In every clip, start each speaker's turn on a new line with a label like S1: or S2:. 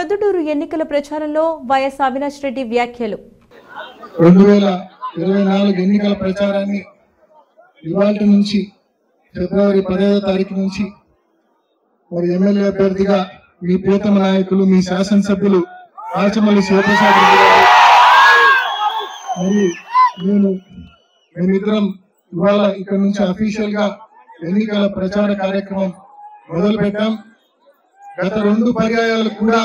S1: ప్రొద్దుటూరు ఎన్నికల ప్రచారంలో వైఎస్ అవినాష్ రెడ్డి వ్యాఖ్యలు
S2: రెండు వేల ఇరవై నాలుగు ఎన్నికల ప్రచారాన్ని ఇవాటి నుంచి ఫిబ్రవరి పదహైదో తారీఖు నుంచి మరి ఎమ్మెల్యే అభ్యర్థిగా మీ ప్రియతమ నాయకులు మీ శాసనసభ్యులు రాచమల్లి శివప్రసాద్ రెడ్డి గారు మరి నేను మేమిద్దరం ఇవాళ ఇక్కడ నుంచి అఫీషియల్ గా ఎన్నికల ప్రచార కార్యక్రమం మొదలు పెట్టాం గత రెండు పర్యాయాలు కూడా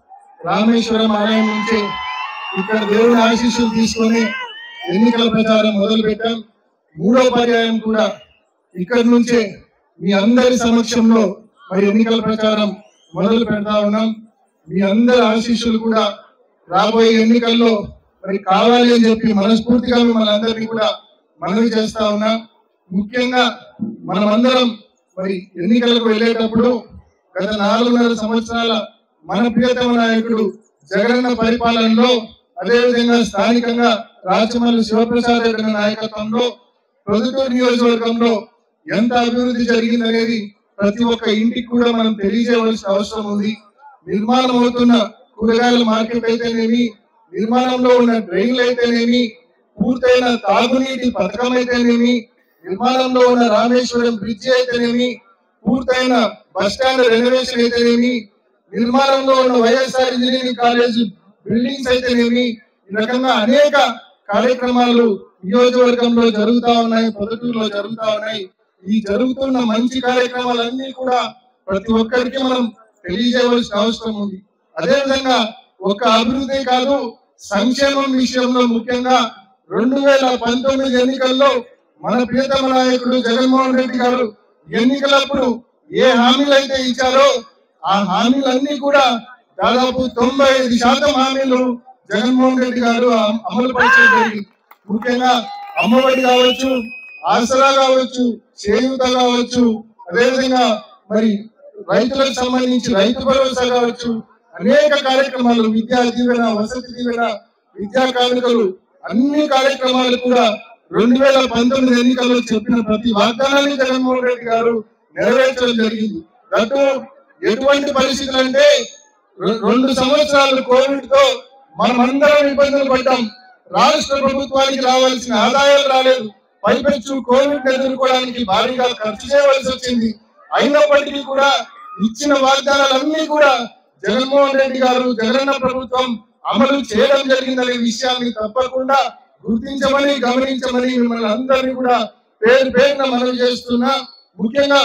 S2: రామేశ్వరం ఆలయం నుంచి ఇక్కడ దేవుని ఆశీస్సులు తీసుకొని ఎన్నికల ప్రచారం మొదలు పెట్టాం మూడో పర్యాయం కూడా ఇక్కడి నుంచే మీ అందరి సమక్షంలో మరి ఎన్నికల ప్రచారం మొదలు పెడతా ఉన్నాం మీ అందరి ఆశీస్సులు కూడా రాబోయే ఎన్నికల్లో మరి కావాలి అని చెప్పి మనస్ఫూర్తిగా మిమ్మల్ని అందరినీ కూడా మనవి చేస్తా ఉన్నా ముఖ్యంగా మనమందరం మరి ఎన్నికలకు వెళ్ళేటప్పుడు గత నాలుగున్నర సంవత్సరాల మన ప్రియతమ నాయకుడు జగనన్న పరిపాలనలో అదేవిధంగా స్థానికంగా రాచమల్లి శివప్రసాద్ రెడ్డి గారి నాయకత్వంలో ప్రొద్దుటూరు నియోజకవర్గంలో ఎంత అభివృద్ధి జరిగిందనేది ప్రతి ఒక్క ఇంటికి కూడా మనం తెలియజేయవలసిన అవసరం ఉంది నిర్మాణం అవుతున్న కూరగాయల మార్కెట్ అయితేనేమి నిర్మాణంలో ఉన్న డ్రైన్లు అయితేనేమి పూర్తయిన తాగునీటి పథకం అయితేనేమి నిర్మాణంలో ఉన్న రామేశ్వరం బ్రిడ్జి అయితేనేమి పూర్తయిన బస్ స్టాండ్ రెనోవేషన్ అయితేనేమి నిర్మాణంలో ఉన్న వైఎస్ఆర్ ఇంజనీరింగ్ కాలేజ్ బిల్డింగ్స్ అయితేనేమి ఈ రకంగా అనేక కార్యక్రమాలు నియోజకవర్గంలో జరుగుతా ఉన్నాయి పొదటూరులో జరుగుతా ఉన్నాయి ఈ జరుగుతున్న మంచి కార్యక్రమాలన్నీ కూడా ప్రతి ఒక్కరికి మనం తెలియజేయవలసిన అవసరం ఉంది అదేవిధంగా ఒక అభివృద్ధి కాదు సంక్షేమం విషయంలో ముఖ్యంగా రెండు వేల పంతొమ్మిది ఎన్నికల్లో మన ప్రియతమ నాయకుడు జగన్మోహన్ రెడ్డి గారు ఎన్నికలప్పుడు ఏ హామీలు అయితే ఇచ్చారో ఆ హామీలన్నీ కూడా దాదాపు తొంభై ఐదు శాతం హామీలు జగన్మోహన్ రెడ్డి గారు అమ- అమలు పరిచయం జరిగింది ముఖ్యంగా అమ్మఒడి కావచ్చు ఆసరా కావచ్చు చేయూత కావచ్చు అదేవిధంగా మరి రైతులకు సంబంధించి రైతు భరోసా కావచ్చు అనేక కార్యక్రమాలు విద్యా దీవెన వసతి దీవెన విద్యా కానుకలు అన్ని కార్యక్రమాలు కూడా రెండు వేల పంతొమ్మిది ఎన్నికల్లో చెప్పిన ప్రతి వాగ్దానాన్ని జగన్మోహన్ రెడ్డి గారు నెరవేర్చడం జరిగింది దట్టు ఎటువంటి పరిస్థితులు అంటే రె- రెండు సంవత్సరాలు కోవిడ్ తో మనమందరం ఇబ్బందులు పడ్డాం రాష్ట్ర ప్రభుత్వానికి రావాల్సిన ఆదాయాలు రాలేదు పైపెచ్చు కోవిడ్ ఎదుర్కోవడానికి భారీగా ఖర్చు చేయవలసి వచ్చింది అయినప్పటికీ కూడా ఇచ్చిన వాగ్దానాలన్నీ కూడా జగన్మోహన్ రెడ్డి గారు జగనన్న ప్రభుత్వం అమలు చేయడం జరిగిందనే విషయాన్ని తప్పకుండా గుర్తించమని గమనించమని మిమ్మల్ని అందరినీ కూడా పేరు పేరున మనవి చేస్తున్నా ముఖ్యంగా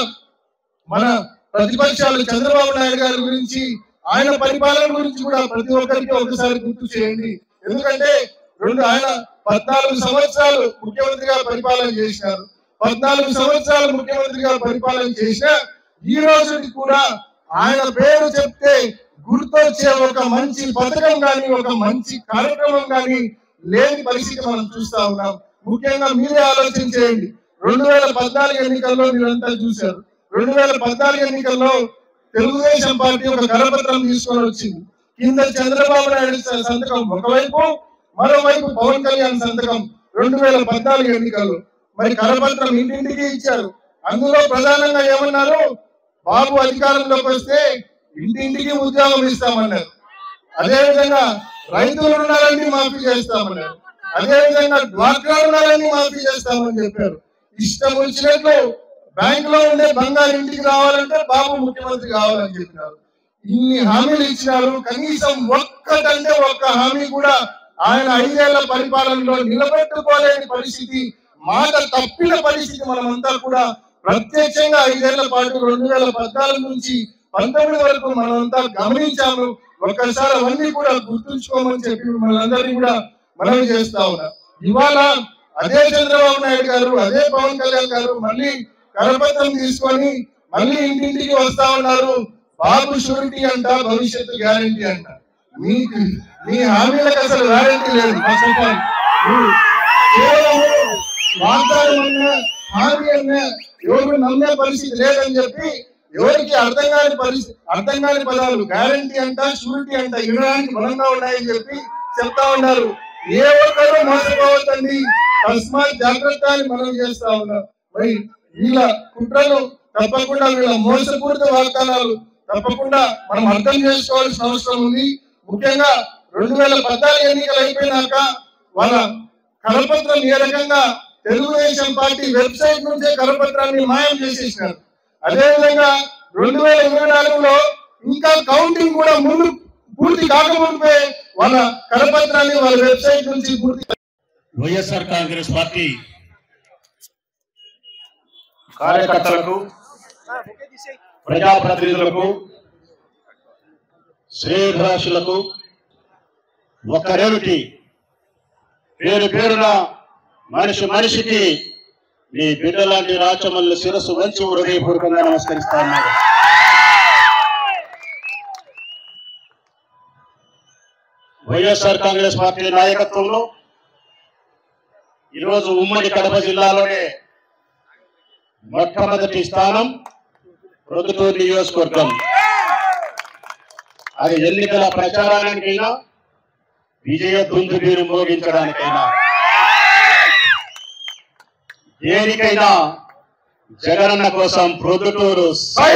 S2: మన ప్రతిపక్షాలు చంద్రబాబు నాయుడు గారి గురించి ఆయన పరిపాలన గురించి కూడా ప్రతి ఒక్కరికి ఒకసారి గుర్తు చేయండి ఎందుకంటే రెండు ఆయన పద్నాలుగు సంవత్సరాలు ముఖ్యమంత్రిగా పరిపాలన చేసినారు పద్నాలుగు సంవత్సరాలు ముఖ్యమంత్రిగా పరిపాలన చేసిన ఈ రోజుకి కూడా ఆయన పేరు చెప్తే గుర్తొచ్చే ఒక మంచి పథకం కానీ ఒక మంచి కార్యక్రమం కానీ లేని పరిస్థితి మనం చూస్తా ఉన్నాం ముఖ్యంగా మీరే ఆలోచన చేయండి రెండు వేల పద్నాలుగు ఎన్నికల్లో మీరంతా చూశారు రెండు వేల పద్నాలుగు ఎన్నికల్లో తెలుగుదేశం పార్టీ ఒక కరపత్రం తీసుకొని వచ్చింది కింద చంద్రబాబు నాయుడు స- సంతకం ఒకవైపు మరోవైపు పవన్ కళ్యాణ్ సంతకం రెండు వేల పద్నాలుగు ఎన్నికల్లో మరి కరపత్రం ఇంటింటికి ఇచ్చారు అందులో ప్రధానంగా ఏమన్నారు బాబు అధికారంలోకి వస్తే ఇంటింటికి ఉద్యోగం ఇస్తామన్నారు అదే విధంగా రైతుల రుణాలన్నీ మాఫీ చేస్తామన్నారు అదే విధంగా డ్వాక్రా రుణాలన్నీ మాఫీ చేస్తామని చెప్పారు ఇష్టం వచ్చినట్లు బ్యాంక్ లో ఉండే బంగారు ఇంటికి రావాలంటే బాబు ముఖ్యమంత్రి కావాలని చెప్పినారు ఇన్ని హామీలు ఇచ్చినారు కనీసం ఒక్కటంటే ఒక్క హామీ కూడా ఆయన ఐదేళ్ల పరిపాలనలో నిలబెట్టుకోలేని పరిస్థితి మాట తప్పిన పరిస్థితి మనమంతా కూడా ప్రత్యక్షంగా ఐదేళ్ల పాటు రెండు వేల పద్నాలుగు నుంచి పంతొమ్మిది వరకు మనమంతా గమనించాము ఒక్కసారి అవన్నీ కూడా గుర్తుంచుకోమని చెప్పి మిమ్మల్ని అందరినీ కూడా మనవి చేస్తా ఉన్నా ఇవాళ అదే చంద్రబాబు నాయుడు గారు అదే పవన్ కళ్యాణ్ గారు మళ్ళీ కరపత్రం తీసుకొని మళ్ళీ ఇంటింటికి వస్తా ఉన్నారు బాబు షూరిటీ అంట భవిష్యత్తు గ్యారంటీ అంట మీకు మీ హామీలకు అసలు గ్యారంటీ లేదు ఫస్ట్ ఆఫ్ ఆల్ కేవలం వాగ్దానం అన్నా హామీ అన్నా ఎవరు నమ్మే పరిస్థితి లేదని చెప్పి ఎవరికి అర్థం కాని పరిస్థితి అర్థం కాని పదాలు గ్యారంటీ అంట షూరిటీ అంట వినడానికి బలంగా ఉన్నాయని చెప్పి చెప్తా ఉన్నారు ఏ ఒక్కరూ మోసపోవద్దండి తస్మాత్ జాగ్రత్త అని మనం చేస్తా ఉన్నాం మరి వీళ్ళ కుట్రలు తప్పకుండా వీళ్ళ మోసపూరిత వాగ్దానాలు తప్పకుండా మనం అర్థం చేసుకోవాల్సిన అవసరం ఉంది ముఖ్యంగా రెండు వేల పద్నాలుగు ఎన్నికలు అయిపోయినాక వాళ్ళ కరపత్రం ఏ రకంగా తెలుగుదేశం పార్టీ వెబ్సైట్ నుంచే కరపత్రాన్ని మాయం చేసేసినారు అదేవిధంగా రెండు వేల ఇరవై నాలుగులో ఇంకా కౌంటింగ్ కూడా ముందు పూర్తి కాకముందే వాళ్ళ కరపత్రాన్ని వాళ్ళ వెబ్సైట్ నుంచి పూర్తి
S3: వైఎస్ఆర్ కాంగ్రెస్ పార్టీ కార్యకర్తలకు ప్రజాప్రతినిధులకు శ్రేయభిలాషులకు ఒక్కరేమిటి పేరు పేరున మనిషి మనిషికి మీ బిడ్డలాంటి రాచమల్లి శిరస్సు వంచి హృదయపూర్వకంగా నమస్కరిస్తా ఉన్నారు వైఎస్ఆర్ కాంగ్రెస్ పార్టీ నాయకత్వంలో ఈరోజు ఉమ్మడి కడప జిల్లాలోనే మొట్టమొదటి స్థానం ప్రొద్దుటూరు నియోజకవర్గం అది ఎన్నికల ప్రచారానికైనా విజయ దుందుబీరు మోగించడానికైనా దేనికైనా జగనన్న కోసం ప్రొద్దుటూరు సై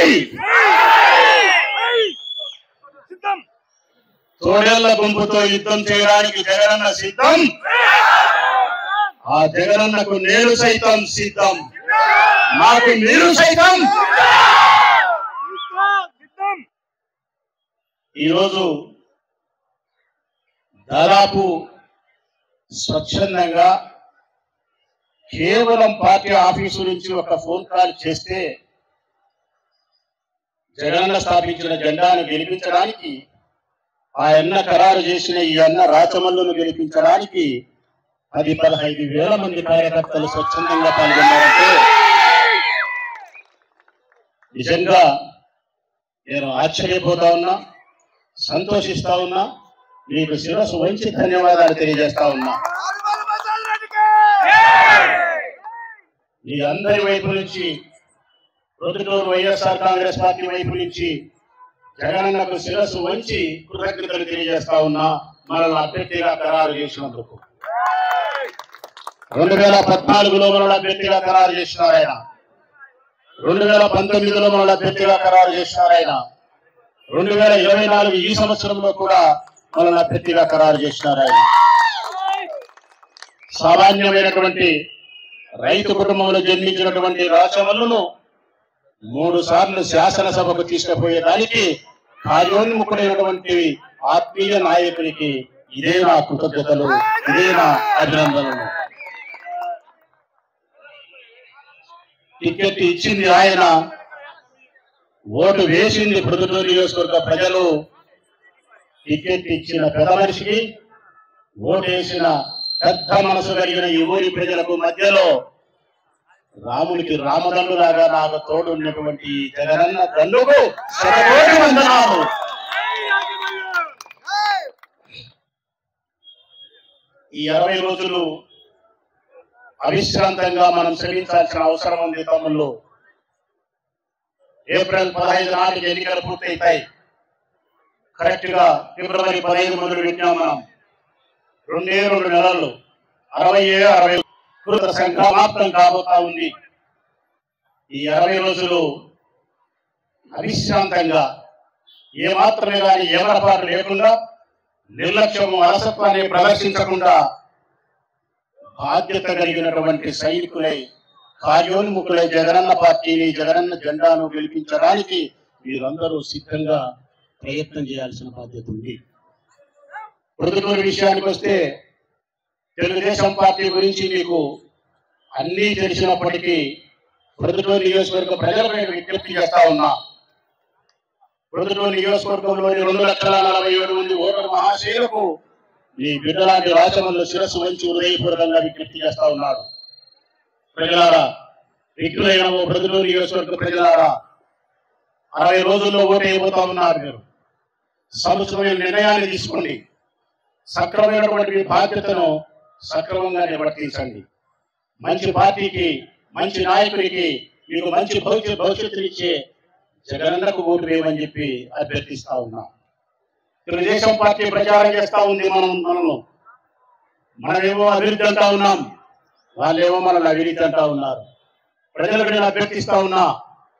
S3: తోడేళ్ల గుంపుతో యుద్ధం చేయడానికి జగనన్న సిద్ధం ఆ జగనన్నకు నేను సైతం సిద్ధం నాకు మీరు సైతం ఈరోజు దాదాపు స్వచ్ఛందంగా కేవలం పార్టీ ఆఫీసు నుంచి ఒక ఫోన్ కాల్ చేస్తే జగనన్న స్థాపించిన జెండాను గెలిపించడానికి ఆ అన్న ఖరారు చేసిన ఈ అన్న రాచమల్లును గెలిపించడానికి పది పదహైదు వేల మంది కార్యకర్తలు స్వచ్ఛందంగా పాల్గొన్నారంటే నిజంగా నేను ఆశ్చర్యపోతా ఉన్నా సంతోషిస్తా ఉన్నా మీకు శిరస్సు వంచి ధన్యవాదాలు తెలియజేస్తా ఉన్నా మీ అందరి వైపు నుంచి ప్రొద్దుటూరు వైఎస్ఆర్ కాంగ్రెస్ పార్టీ వైపు నుంచి జగనన్నకు శిరస్సు వంచి కృతజ్ఞతలు తెలియజేస్తా ఉన్నా మనల్ని అభ్యర్థిగా ఖరారు చేసినందుకు రెండు వేల పద్నాలుగులో మనల్ని అభ్యర్థిగా ఖరారు చేసినారు ఆయన రెండు వేల పంతొమ్మిదిలో మనల్ని అభ్యర్థిగా ఖరారు చేసినారు ఆయన రెండు వేల ఇరవై నాలుగు ఈ సంవత్సరంలో కూడా మనల్ని అభ్యర్థిగా ఖరారు చేసినారు ఆయన సామాన్యమైనటువంటి రైతు కుటుంబంలో జన్మించినటువంటి రాచవల్లును మూడు సార్లు శాసనసభకు తీసుకుపోయేదానికి కార్యోన్ముఖుడైనటువంటి ఆత్మీయ నాయకునికి ఇదే నా కృతజ్ఞతలు ఇదే నా అభినందనలు టికెట్ ఇచ్చింది ఆయన ఓటు వేసింది ప్రొద్దుటూరు నియోజకవర్గ ప్రజలు టికెట్ ఇచ్చిన పెద్ద మనిషికి ఓటు వేసిన పెద్ద మనసు కలిగిన ఈ ఊరి ప్రజలకు మధ్యలో రామునికి రామదండులాగా నాకు తోడు ఉన్నటువంటి ఈ జగనన్న దండుకు శతకోటి వందనాలు ఈ అరవై రోజులు అవిశ్రాంతంగా మనం శ్రమించాల్సిన అవసరం ఉంది తమ్ముళ్ళు ఏప్రిల్ పదహైదు నాటికి ఎన్నికలు పూర్తయితాయి కరెక్ట్ గా ఫిబ్రవరి పదహైదు మొదలు పెట్టినాం మనం రెండే రెండు నెలలు అరవై అరవై కృత సంక్రమాప్తం కాబోతా ఉంది ఈ అరవై రోజులు అవిశ్రాంతంగా ఏ మాత్రమే కానీ ఎవరపాటు లేకుండా నిర్లక్ష్యము అలసత్వాన్ని ప్రదర్శించకుండా బాధ్యత కలిగినటువంటి సైనికులై కార్యోన్ముఖులై జగనన్న పార్టీని జగనన్న జెండాను గెలిపించడానికి మీరందరూ సిద్ధంగా ప్రయత్నం చేయాల్సిన బాధ్యత ఉంది ప్రొద్దుటూరు విషయానికి వస్తే తెలుగుదేశం పార్టీ గురించి మీకు అన్నీ తెలిసినప్పటికీ ప్రొద్దుటూరు నియోజకవర్గ ప్రజలకు నేను విజ్ఞప్తి చేస్తా ఉన్నా ప్రొద్దుటూరు నియోజకవర్గంలోని రెండు లక్షల నలభై ఏడు మంది ఓటరు మహాశైలకు మీ బిడ్డలాంటి రాచమల్లు శిరస్సు వంచి హృదయపూర్వకంగా విజ్ఞప్తి చేస్తా ఉన్నాడు ప్రజలారా విఘ్నులైన ఓ ప్రజలూరు నియోజకవర్గ ప్రజలారా అరవై రోజుల్లో ఓటు అయిపోతా ఉన్నారు మీరు సంవత్సరమైన నిర్ణయాన్ని తీసుకోండి సక్రమైనటువంటి మీ బాధ్యతను సక్రమంగా నిర్వర్తించండి మంచి పార్టీకి మంచి నాయకుడికి మీకు మంచి భవిష్యత్ భవిష్యత్తునిచ్చే జగనన్నకు ఓటు వేయమని చెప్పి అభ్యర్థిస్తా ఉన్నా తెలుగుదేశం పార్టీ ప్రచారం చేస్తా ఉంది మనం మనము మనమేమో అభివృద్ధి అంటా ఉన్నాం వాళ్ళేమో మనల్ని అవినీతి అంటా ఉన్నారు ప్రజలకు నేను అభ్యర్థిస్తా ఉన్నా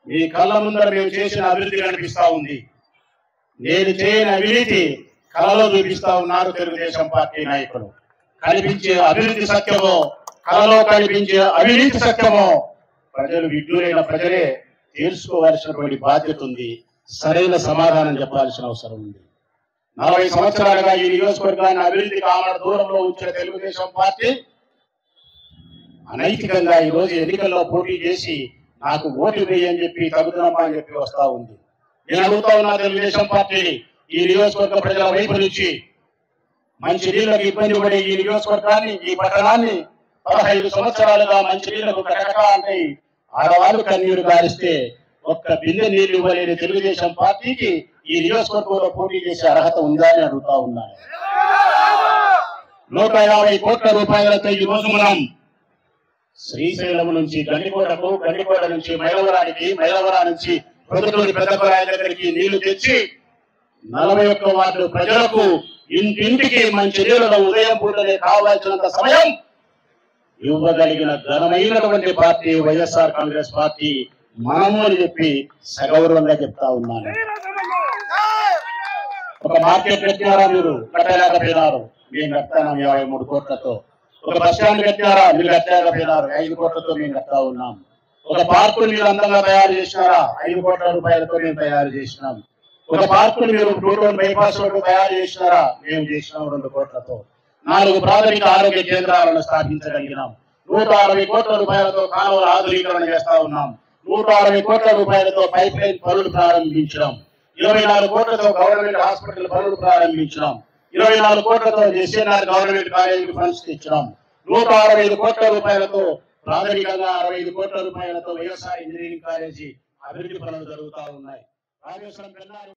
S3: మీ కళ్ళ ముందర మేము చేసిన అభివృద్ధి కనిపిస్తా ఉంది నేను చేయని అవినీతి కళలో చూపిస్తా ఉన్నారు తెలుగుదేశం పార్టీ నాయకులు కనిపించే అభివృద్ధి సత్యమో కళలో కనిపించే అవినీతి సత్యమో ప్రజలు విజ్ఞులైన ప్రజలే తెలుసుకోవాల్సినటువంటి బాధ్యత ఉంది సరైన సమాధానం చెప్పాల్సిన అవసరం ఉంది నలభై సంవత్సరాలుగా ఈ నియోజకవర్గాన్ని అభివృద్ధికి ఆమడ దూరంలో ఉంచిన తెలుగుదేశం పార్టీ అనైతికంగా ఈ రోజు ఎన్నికల్లో పోటీ చేసి నాకు ఓటు వేయని చెప్పి తగుదనమ్మా అని చెప్పి వస్తా ఉంది నేను అడుగుతా ఉన్నా తెలుగుదేశం పార్టీని ఈ నియోజకవర్గ ప్రజల వైపు నుంచి మంచి నీళ్లకు ఇబ్బంది పడే ఈ నియోజకవర్గాన్ని ఈ పట్టణాన్ని పదహైదు సంవత్సరాలుగా మంచి నీళ్లకు కటకట అంటే ఆడవాళ్ళు కన్నీరు గారిస్తే ఒక్క బిందె నీళ్లు ఇవ్వలేని తెలుగుదేశం పార్టీకి ఈ నియోజకవర్గంలో పోటీ చేసే అర్హత ఉందా అని అడుగుతా ఉన్నాను నూట యాభై కోట్ల రూపాయలతో ఈ రోజు మనం శ్రీశైలం నుంచి గండికోటకు గండికోట నుంచి మైలవరానికి మైలవరా నుంచి ప్రొద్దుటూరి పెద్ద కొలాయి దగ్గరికి నీళ్లు తెచ్చి నలభై ఒక్క వార్డు ప్రజలకు ఇంటింటికి మంచి నీళ్ళలో ఉదయం పూటనే కావాల్సినంత సమయం ఇవ్వగలిగిన ఘనమైనటువంటి పార్టీ వైఎస్ఆర్ కాంగ్రెస్ పార్టీ మనము అని చెప్పి సగౌరవంగా చెప్తా ఉన్నాను ఒక మార్కెట్ కట్టినారా మీరు కట్టలేకపోయినారు మేము కట్టాను యాభై మూడు కోట్లతో ఒక బస్ స్టాండ్ కట్టినారా మీరు కట్టలేకపోయినారు ఐదు కోట్లతో మేము కట్టా ఉన్నాం ఒక పార్కుని మీరు అందంగా తయారు చేసినారా ఐదు కోట్ల రూపాయలతో మేము తయారు చేసినాం ఒక పార్కుని మీరు టూటోన్ బైపాస్ రోడ్డు తయారు చేసినారా మేము చేసినాం రెండు కోట్లతో నాలుగు ప్రాథమిక ఆరోగ్య కేంద్రాలను స్థాపించగలిగినాం నూట అరవై కోట్ల రూపాయలతో కాలువల ఆధునీకరణ చేస్తా ఉన్నాం నూట అరవై కోట్ల రూపాయలతో పైప్ లైన్ పనులు ప్రారంభించినాం ఇరవై నాలుగు కోట్లతో గవర్నమెంట్ హాస్పిటల్ పనులు ప్రారంభించినాం ఇరవై నాలుగు కోట్లతో ఎస్ఎన్ఆర్ గవర్నమెంట్ కాలేజీకి ఫండ్స్ తెచ్చినాం నూట అరవై ఐదు కోట్ల రూపాయలతో ప్రాథమికంగా అరవై ఐదు కోట్ల రూపాయలతో వ్యవసాయ ఇంజనీరింగ్ కాలేజీ అభివృద్ధి పనులు జరుగుతా ఉన్నాయి రాజేశ్వరం పెన్నారి